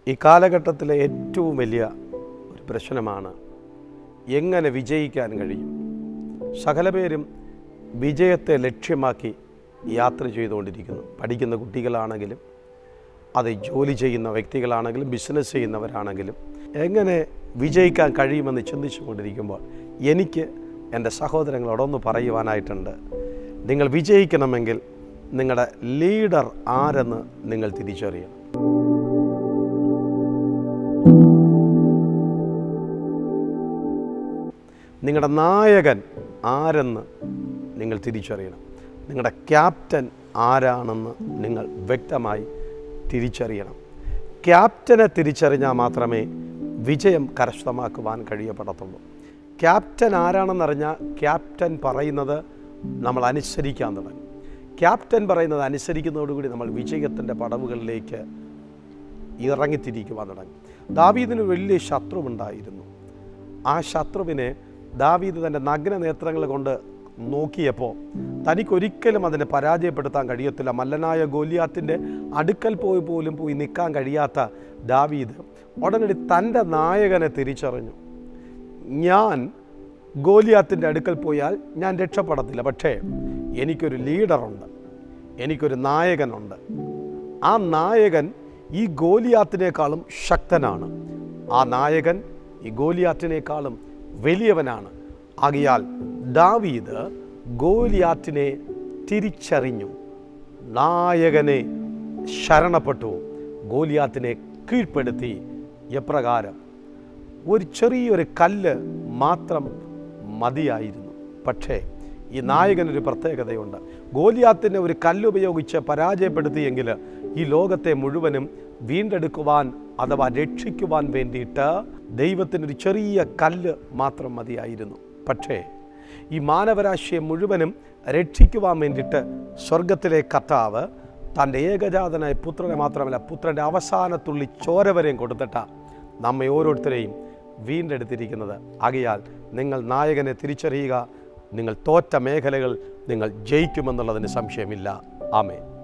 ഈ കാലഘട്ടത്തിലെ ഏറ്റവും വലിയ ഒരു പ്രശ്നമാണ് എങ്ങനെ വിജയിക്കാൻ കഴിയും സകല പേരും വിജയത്തെ ലക്ഷ്യമാക്കി യാത്ര ചെയ്തുകൊണ്ടിരിക്കുന്നു പഠിക്കുന്ന കുട്ടികളാണെങ്കിലും അത് ജോലി ചെയ്യുന്ന വ്യക്തികളാണെങ്കിലും ബിസിനസ് ചെയ്യുന്നവരാണെങ്കിലും എങ്ങനെ വിജയിക്കാൻ കഴിയുമെന്ന് ചിന്തിച്ചുകൊണ്ടിരിക്കുമ്പോൾ എനിക്ക് എൻ്റെ സഹോദരങ്ങളോടൊന്ന് പറയുവാനായിട്ടുണ്ട് നിങ്ങൾ വിജയിക്കണമെങ്കിൽ നിങ്ങളുടെ ലീഡർ ആരെന്ന് നിങ്ങൾ തിരിച്ചറിയണം നിങ്ങളുടെ നായകൻ ആരെന്ന് നിങ്ങൾ തിരിച്ചറിയണം നിങ്ങളുടെ ക്യാപ്റ്റൻ ആരാണെന്ന് നിങ്ങൾ വ്യക്തമായി തിരിച്ചറിയണം ക്യാപ്റ്റനെ തിരിച്ചറിഞ്ഞാൽ മാത്രമേ വിജയം കരസ്ഥമാക്കുവാൻ കഴിയപ്പെടത്തുള്ളൂ ക്യാപ്റ്റൻ ആരാണെന്നറിഞ്ഞാൽ ക്യാപ്റ്റൻ പറയുന്നത് നമ്മൾ അനുസരിക്കാൻ തുടങ്ങും ക്യാപ്റ്റൻ പറയുന്നത് അനുസരിക്കുന്നതോടുകൂടി നമ്മൾ വിജയത്തിൻ്റെ പടവുകളിലേക്ക് ഇറങ്ങിത്തിരിക്കുവാൻ തുടങ്ങി ദാവീദിന് വലിയ ശത്രുവുണ്ടായിരുന്നു ആ ശത്രുവിനെ ദാവീദ് തൻ്റെ നഗ്ന നേത്രങ്ങൾ കൊണ്ട് നോക്കിയപ്പോൾ തനിക്കൊരിക്കലും അതിനെ പരാജയപ്പെടുത്താൻ കഴിയത്തില്ല മല്ലനായ ഗോലിയാത്തിൻ്റെ അടുക്കൽ പോയി പോലും പോയി നിൽക്കാൻ കഴിയാത്ത ദാവീദ് ഉടനടി തൻ്റെ നായകനെ തിരിച്ചറിഞ്ഞു ഞാൻ ഗോലിയാത്തിൻ്റെ അടുക്കൽ പോയാൽ ഞാൻ രക്ഷപ്പെടത്തില്ല പക്ഷേ എനിക്കൊരു ലീഡറുണ്ട് എനിക്കൊരു നായകനുണ്ട് ആ നായകൻ ഈ ഗോലിയാത്തിനേക്കാളും ശക്തനാണ് ആ നായകൻ ഈ ഗോലിയാത്തിനേക്കാളും വലിയവനാണ് ആകിയാൽ ദാവീദ് ഗോലിയാത്തിനെ തിരിച്ചറിഞ്ഞു നായകനെ ശരണപ്പെട്ടു ഗോലിയാത്തിനെ കീഴ്പ്പെടുത്തി എപ്രകാരം ഒരു ചെറിയൊരു കല്ല് മാത്രം മതിയായിരുന്നു പക്ഷേ ഈ നായകനൊരു പ്രത്യേകതയുണ്ട് ഗോലിയാത്തിനെ ഒരു കല്ല് ഉപയോഗിച്ച് പരാജയപ്പെടുത്തിയെങ്കിൽ ഈ ലോകത്തെ മുഴുവനും വീണ്ടെടുക്കുവാൻ അഥവാ രക്ഷിക്കുവാൻ വേണ്ടിയിട്ട് ദൈവത്തിനൊരു ചെറിയ കല്ല് മാത്രം മതിയായിരുന്നു പക്ഷേ ഈ മാനവരാശിയെ മുഴുവനും രക്ഷിക്കുവാൻ വേണ്ടിയിട്ട് സ്വർഗത്തിലെ കർത്താവ് തൻ്റെ ഏകജാതനായ പുത്രനെ മാത്രമല്ല പുത്രൻ്റെ അവസാനത്തുള്ളി ചോര വരെയും കൊടുത്തിട്ട നമ്മെ ഓരോരുത്തരെയും വീണ്ടെടുത്തിരിക്കുന്നത് ആകയാൽ നിങ്ങൾ നായകനെ തിരിച്ചറിയുക നിങ്ങൾ തോറ്റ മേഖലകൾ നിങ്ങൾ ജയിക്കുമെന്നുള്ളതിന് സംശയമില്ല ആമേ